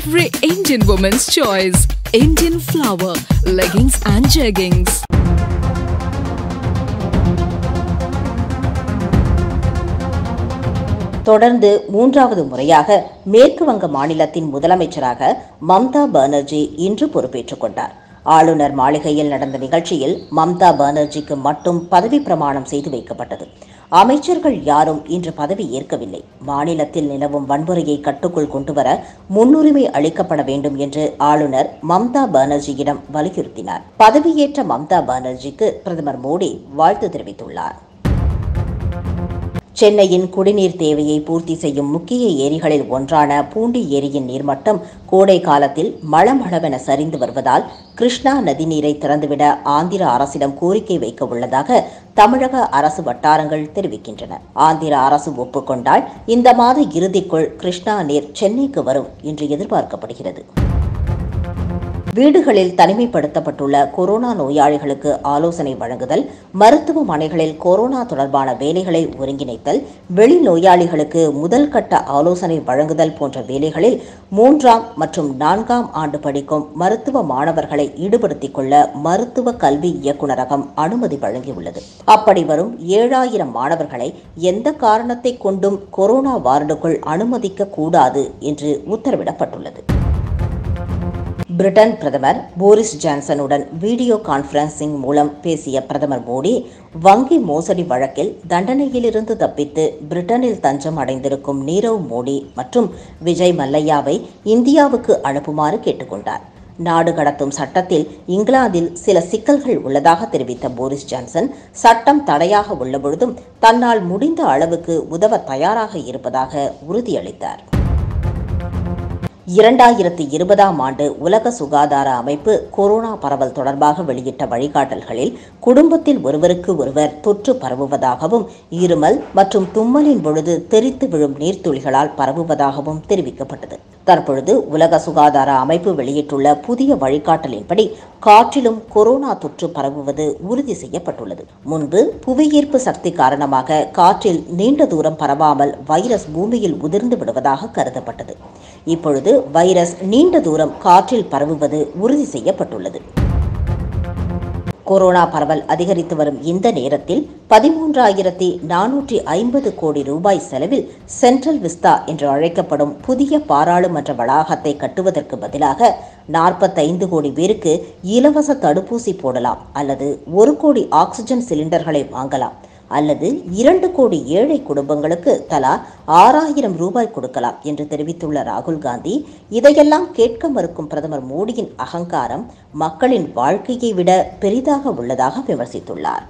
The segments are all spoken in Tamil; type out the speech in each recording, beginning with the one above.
every Indian woman's choice. Indian flower, leggings and jeggings. தொடர்ந்து மூன்றாவது முறையாக மேற்கு வங்க மாநிலத்தின் முதலமைச்சராக மம்தா பானர்ஜி இன்று பொறுப்பேற்றுக் கொண்டார் ஆளுநர் மாளிகையில் நடந்த நிகழ்ச்சியில் மம்தா பானர்ஜிக்கு மட்டும் பதவி பிரமாணம் செய்து வைக்கப்பட்டது அமைச்சர்கள் யாரும் இன்று பதவி ஏற்கவில்லை மாநிலத்தில் நிலவும் வன்முறையை கட்டுக்குள் கொண்டுவர முன்னுரிமை அளிக்கப்பட வேண்டும் என்று ஆளுநர் மம்தா பானர்ஜியிடம் வலியுறுத்தினார் பதவியேற்ற மம்தா பானர்ஜிக்கு பிரதமர் மோடி வாழ்த்து தெரிவித்துள்ளார் சென்னையின் குடிநீர் தேவையை பூர்த்தி செய்யும் முக்கிய ஏரிகளில் ஒன்றான பூண்டி ஏரியின் நீர்மட்டம் கோடை காலத்தில் மளமளவென சரிந்து வருவதால் கிருஷ்ணா நதிநீரை திறந்துவிட ஆந்திர அரசிடம் கோரிக்கை வைக்க உள்ளதாக தமிழக அரசு வட்டாரங்கள் தெரிவிக்கின்றன ஆந்திர அரசு ஒப்புக்கொண்டால் இந்த மாத இறுதிக்குள் கிருஷ்ணா நீர் சென்னைக்கு வரும் என்று எதிர்பார்க்கப்படுகிறது வீடுகளில் தனிமைப்படுத்தப்பட்டுள்ள கொரோனா நோயாளிகளுக்கு ஆலோசனை வழங்குதல் மருத்துவமனைகளில் கொரோனா தொடர்பான வேலைகளை ஒருங்கிணைத்தல் வெளி நோயாளிகளுக்கு முதல் கட்ட ஆலோசனை வழங்குதல் போன்ற வேலைகளில் மூன்றாம் மற்றும் நான்காம் ஆண்டு படிக்கும் மருத்துவ மாணவர்களை ஈடுபடுத்திக் கொள்ள மருத்துவ கல்வி இயக்குநரகம் அனுமதி வழங்கியுள்ளது அப்படி வரும் ஏழாயிரம் மாணவர்களை எந்த காரணத்தை கொண்டும் கொரோனா வார்டுக்குள் அனுமதிக்க கூடாது என்று உத்தரவிடப்பட்டுள்ளது பிரிட்டன் பிரதமர் போரிஸ் ஜான்சனுடன் வீடியோ கான்ஃபரன்சிங் மூலம் பேசிய பிரதமர் மோடி வங்கி மோசடி வழக்கில் தண்டனையிலிருந்து தப்பித்து பிரிட்டனில் தஞ்சம் அடைந்திருக்கும் நீரவ் மோடி மற்றும் விஜய் மல்லையாவை இந்தியாவுக்கு அனுப்புமாறு கேட்டுக்கொண்டார் நாடு கடத்தும் சட்டத்தில் இங்கிலாந்தில் சில சிக்கல்கள் உள்ளதாக தெரிவித்த போரிஸ் ஜான்சன் சட்டம் தடையாக உள்ளபொழுதும் தன்னால் முடிந்த அளவுக்கு உதவ தயாராக இருப்பதாக உறுதியளித்தார் இரண்டாயிரத்தி இருபதாம் ஆண்டு உலக சுகாதார அமைப்பு கொரோனா பரவல் தொடர்பாக வெளியிட்ட வழிகாட்டல்களில் குடும்பத்தில் ஒருவருக்கு ஒருவர் தொற்று பரவுவதாகவும் இருமல் மற்றும் தும்மலின் பொழுது தெரித்து விழும் நீர்த்துளிகளால் பரவுவதாகவும் தெரிவிக்கப்பட்டது தற்பொழுது உலக சுகாதார அமைப்பு வெளியிட்டுள்ள புதிய வழிகாட்டலின்படி காற்றிலும் கொரோனா தொற்று பரவுவது உறுதி செய்யப்பட்டுள்ளது முன்பு புவியீர்ப்பு சக்தி காரணமாக காற்றில் நீண்ட தூரம் பரவாமல் வைரஸ் பூமியில் உதிர்ந்து விடுவதாக கருதப்பட்டது இப்பொழுது வைரஸ் நீண்ட தூரம் காற்றில் பரவுவது உறுதி செய்யப்பட்டுள்ளது கொரோனா பரவல் அதிகரித்து வரும் இந்த நேரத்தில் பதிமூன்றாயிரத்தி நானூற்றி ஐம்பது கோடி ரூபாய் செலவில் சென்ட்ரல் விஸ்தா என்று அழைக்கப்படும் புதிய பாராளுமன்ற வளாகத்தை கட்டுவதற்கு பதிலாக நாற்பத்தைந்து கோடி பேருக்கு இலவச தடுப்பூசி போடலாம் அல்லது ஒரு கோடி ஆக்சிஜன் சிலிண்டர்களை வாங்கலாம் அல்லது இரண்டு கோடி ஏழை குடும்பங்களுக்கு தலா ஆறாயிரம் ரூபாய் கொடுக்கலாம் என்று தெரிவித்துள்ள ராகுல் காந்தி இதையெல்லாம் கேட்க மறுக்கும் பிரதமர் மோடியின் அகங்காரம் மக்களின் வாழ்க்கையை விட பெரிதாக உள்ளதாக விமர்சித்துள்ளார்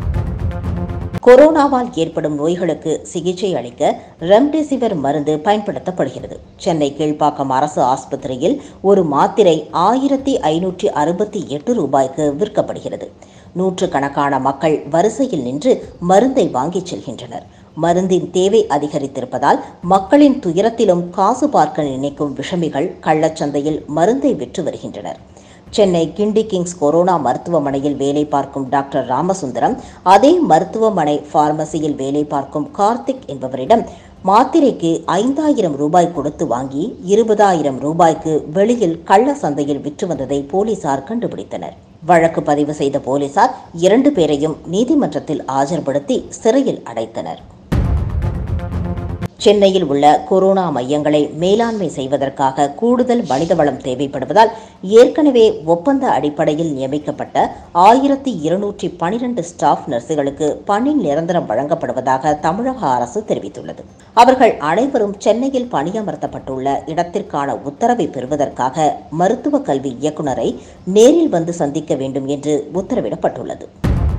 கொரோனாவால் ஏற்படும் நோய்களுக்கு சிகிச்சை அளிக்க ரெம்டெசிவிர் மருந்து பயன்படுத்தப்படுகிறது சென்னை கீழ்ப்பாக்கம் அரசு ஆஸ்பத்திரியில் ஒரு மாத்திரை ஆயிரத்தி ஐநூற்றி அறுபத்தி எட்டு ரூபாய்க்கு விற்கப்படுகிறது நூற்றுக்கணக்கான மக்கள் வரிசையில் நின்று மருந்தை வாங்கிச் செல்கின்றனர் மருந்தின் தேவை அதிகரித்திருப்பதால் மக்களின் துயரத்திலும் காசு பார்க்க நினைக்கும் விஷமிகள் கள்ளச்சந்தையில் மருந்தை விற்று வருகின்றனர் சென்னை கிண்டி கிங்ஸ் கொரோனா மருத்துவமனையில் வேலை பார்க்கும் டாக்டர் ராமசுந்தரம் அதே மருத்துவமனை பார்மசியில் வேலை பார்க்கும் கார்த்திக் என்பவரிடம் மாத்திரைக்கு ஐந்தாயிரம் ரூபாய் கொடுத்து வாங்கி இருபதாயிரம் ரூபாய்க்கு வெளியில் கள்ள சந்தையில் விற்று வந்ததை போலீசார் கண்டுபிடித்தனர் வழக்கு பதிவு செய்த போலீசார் இரண்டு பேரையும் நீதிமன்றத்தில் ஆஜர்படுத்தி சிறையில் அடைத்தனர் சென்னையில் உள்ள கொரோனா மையங்களை மேலாண்மை செய்வதற்காக கூடுதல் மனிதவளம் தேவைப்படுவதால் ஏற்கனவே ஒப்பந்த அடிப்படையில் நியமிக்கப்பட்ட ஆயிரத்தி இருநூற்றி பனிரெண்டு ஸ்டாஃப் நர்சுகளுக்கு பணி நிரந்தரம் வழங்கப்படுவதாக தமிழக அரசு தெரிவித்துள்ளது அவர்கள் அனைவரும் சென்னையில் பணியமர்த்தப்பட்டுள்ள இடத்திற்கான உத்தரவை பெறுவதற்காக மருத்துவ கல்வி இயக்குநரை நேரில் வந்து சந்திக்க வேண்டும் என்று உத்தரவிடப்பட்டுள்ளது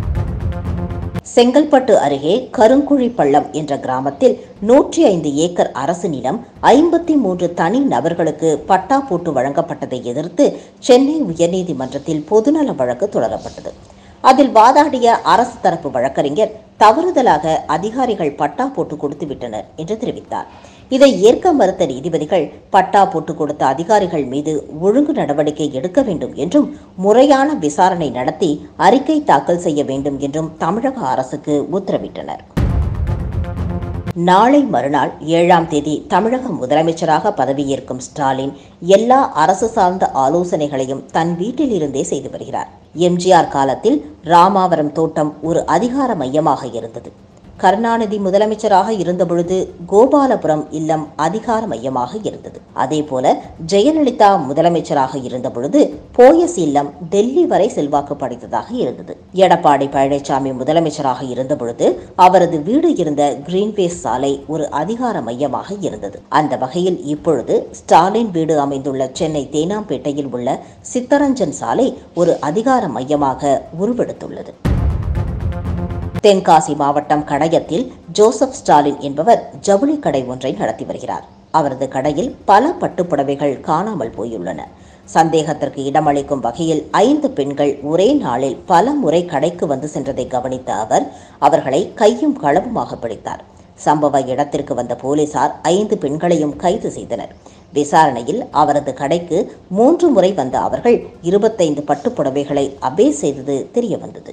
செங்கல்பட்டு அருகே கருங்குழி பள்ளம் என்ற கிராமத்தில் நூற்றி ஐந்து ஏக்கர் அரசு நிலம் ஐம்பத்தி மூன்று தனி நபர்களுக்கு பட்டா போட்டு வழங்கப்பட்டதை எதிர்த்து சென்னை உயர்நீதிமன்றத்தில் பொதுநல வழக்கு தொடரப்பட்டது அதில் வாதாடிய அரசு தரப்பு வழக்கறிஞர் தவறுதலாக அதிகாரிகள் பட்டா போட்டு கொடுத்து விட்டனர் என்று தெரிவித்தார் இதை ஏற்க மறுத்த நீதிபதிகள் பட்டா போட்டு கொடுத்த அதிகாரிகள் மீது ஒழுங்கு நடவடிக்கை எடுக்க வேண்டும் என்றும் முறையான விசாரணை நடத்தி அறிக்கை தாக்கல் செய்ய வேண்டும் என்றும் தமிழக அரசுக்கு உத்தரவிட்டனர் நாளை மறுநாள் ஏழாம் தேதி தமிழக முதலமைச்சராக பதவியேற்கும் ஸ்டாலின் எல்லா அரசு சார்ந்த ஆலோசனைகளையும் தன் வீட்டில் இருந்தே செய்து வருகிறார் எம்ஜிஆர் காலத்தில் ராமாவரம் தோட்டம் ஒரு அதிகார மையமாக இருந்தது கருணாநிதி முதலமைச்சராக இருந்தபொழுது கோபாலபுரம் இல்லம் அதிகார மையமாக இருந்தது அதேபோல ஜெயலலிதா முதலமைச்சராக இருந்தபொழுது போயஸ் இல்லம் டெல்லி வரை செல்வாக்கு படைத்ததாக இருந்தது எடப்பாடி பழனிசாமி முதலமைச்சராக இருந்தபொழுது அவரது வீடு இருந்த கிரீன்வேஸ் சாலை ஒரு அதிகார மையமாக இருந்தது அந்த வகையில் இப்பொழுது ஸ்டாலின் வீடு அமைந்துள்ள சென்னை தேனாம்பேட்டையில் உள்ள சித்தரஞ்சன் சாலை ஒரு அதிகார மையமாக உருவெடுத்துள்ளது தென்காசி மாவட்டம் கடையத்தில் ஜோசப் ஸ்டாலின் என்பவர் ஜவுளி கடை ஒன்றை நடத்தி வருகிறார் அவரது கடையில் பல பட்டுப்புடவைகள் காணாமல் போயுள்ளன சந்தேகத்திற்கு இடமளிக்கும் வகையில் ஐந்து பெண்கள் ஒரே நாளில் பல முறை கடைக்கு வந்து சென்றதை கவனித்த அவர் அவர்களை கையும் களவுமாக பிடித்தார் சம்பவ இடத்திற்கு வந்த போலீசார் ஐந்து பெண்களையும் கைது செய்தனர் விசாரணையில் அவரது கடைக்கு மூன்று முறை வந்த அவர்கள் இருபத்தைந்து பட்டுப்புடவைகளை அபே செய்தது தெரியவந்தது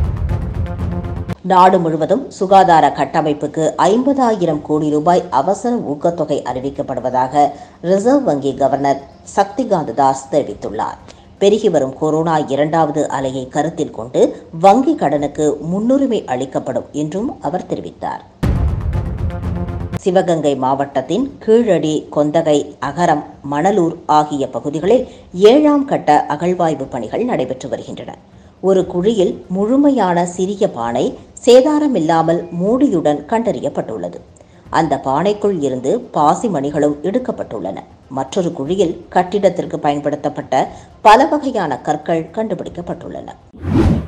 நாடு முழுவதும் சுகாதார கட்டமைப்புக்கு ஐம்பதாயிரம் கோடி ரூபாய் அவசர ஊக்கத்தொகை அறிவிக்கப்படுவதாக ரிசர்வ் வங்கி கவர்னர் சக்திகாந்த தாஸ் தெரிவித்துள்ளார் பெருகி வரும் கொரோனா இரண்டாவது அலையை கருத்தில் கொண்டு வங்கி கடனுக்கு முன்னுரிமை அளிக்கப்படும் என்றும் அவர் தெரிவித்தார் சிவகங்கை மாவட்டத்தின் கீழடி கொந்தகை அகரம் மணலூர் ஆகிய பகுதிகளில் ஏழாம் கட்ட அகழ்வாய்வு பணிகள் நடைபெற்று வருகின்றன ஒரு குழியில் முழுமையான சிறிய பானை சேதாரமில்லாமல் மூடியுடன் கண்டறியப்பட்டுள்ளது அந்த பானைக்குள் இருந்து பாசி மணிகளும் எடுக்கப்பட்டுள்ளன மற்றொரு குழியில் கட்டிடத்திற்கு பயன்படுத்தப்பட்ட பல வகையான கற்கள் கண்டுபிடிக்கப்பட்டுள்ளன